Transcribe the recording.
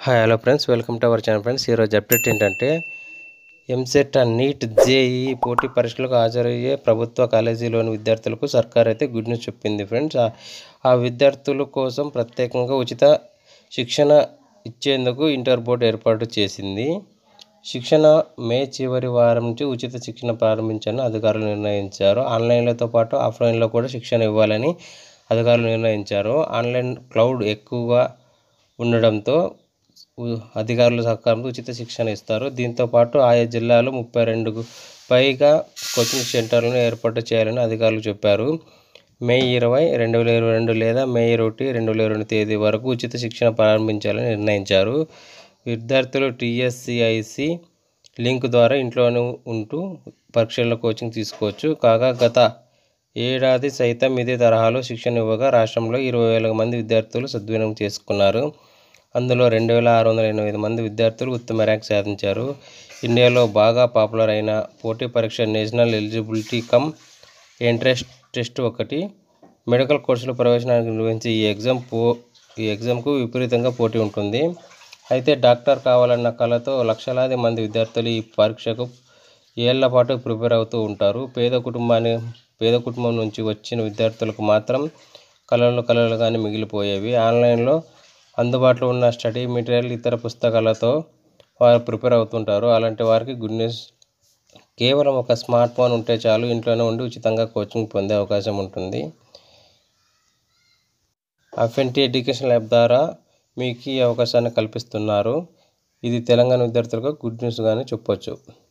hi hello friends welcome to our channel friends ఈరోజు update ఏంటంటే EAMCET and NEET JEE పోటీ పరీక్షలకు హాజరయ్యే ప్రభుత్వ కాలేజీలోని విద్యార్థులకు సర్కార్ అయితే గుడ్ న్యూస్ చెప్పింది ఫ్రెండ్స్ ఆ- ఆ విద్యార్థుల కోసం ప్రత్యేకంగా ఉచిత శిక్షణ ఇచ్చేందుకు ఇంటర్ బోర్డు ఏర్పాటు చేసింది శిక్షణ మే చివరి వారం నుంచి ఉచిత శిక్షణ ప్రారంభించాలని అధికారులు నిర్ణయించారు ఆన్లైన్లతో పాటు ఆఫ్లైన్లో కూడా శిక్షణ ఇవ్వాలని అధికారులు నిర్ణయించారు ఆన్లైన్ క్లౌడ్ ఎక్కువగా ఉండడంతో ఉ- అధికారుల సహకారంతో ఉచిత శిక్షణ ఇస్తారు దీంతో పాటు ఆయా జిల్లాలో ముప్పై రెండుకు పైగా కోచింగ్ సెంటర్లను ఏర్పాటు చేయాలని అధికారులు చెప్పారు మే ఇరవై రెండు వేల ఇరవై రెండు లేదా మే ఒకటి రెండు వేల ఇరవై రెండు తేదీ వరకు ఉచిత శిక్షణ ప్రారంభించాలని నిర్ణయించారు విద్యార్థులు టీఎస్సిఐసి లింక్ ద్వారా ఇంట్లోనే ఉంటూ పరీక్షల కోచింగ్ తీసుకోవచ్చు కాగా గత ఏడాది సైతం ఇదే తరహాలో శిక్షణ ఇవ్వగా రాష్ట్రంలో ఇరవై వేల మంది విద్యార్థులు సద్వినియోగం చేసుకున్నారు అందులో రెండు వేల ఆరు వందల ఎనభై ఐదు మంది విద్యార్థులు ఉత్తమ ర్యాంక్ సాధించారు ఇండియాలో బాగా పాపులర్ అయిన పోటీ పరీక్ష national eligibility cum entrance test ఒకటి మెడికల్ కోర్సులో ప్రవేశనానికి నిర్వహించే ఈ ఎగ్జామ్ పో ఈ ఎగ్జామ్కు విపరీతంగా పోటీ ఉంటుంది అయితే డాక్టర్ కావాలన్న కళతో లక్షలాది మంది విద్యార్థులు ఈ పరీక్షకు ఏళ్ల పాటు ప్రిపేర్ అవుతూ ఉంటారు పేద కుటుంబాన్ని పేద కుటుంబం నుంచి వచ్చిన విద్యార్థులకు మాత్రం కళలు కళలుగానే మిగిలిపోయేవి ఆన్లైన్లో అందుబాటులో ఉన్న స్టడీ మెటీరియల్ ఇతర పుస్తకాలతో వారు ప్రిపేర్ అవుతుంటారు అలాంటి వారికి గుడ్ న్యూస్ కేవలం ఒక స్మార్ట్ ఫోన్ ఉంటే చాలు ఇంట్లోనే ఉండి ఉచితంగా కోచింగ్ పొందే అవకాశం ఉంటుంది అఫెంటీ ఎడ్యుకేషన్ ల్యాబ్ ద్వారా మీకు ఈ అవకాశాన్ని కల్పిస్తున్నారు ఇది తెలంగాణ విద్యార్థులకు గుడ్ న్యూస్గానే చెప్పొచ్చు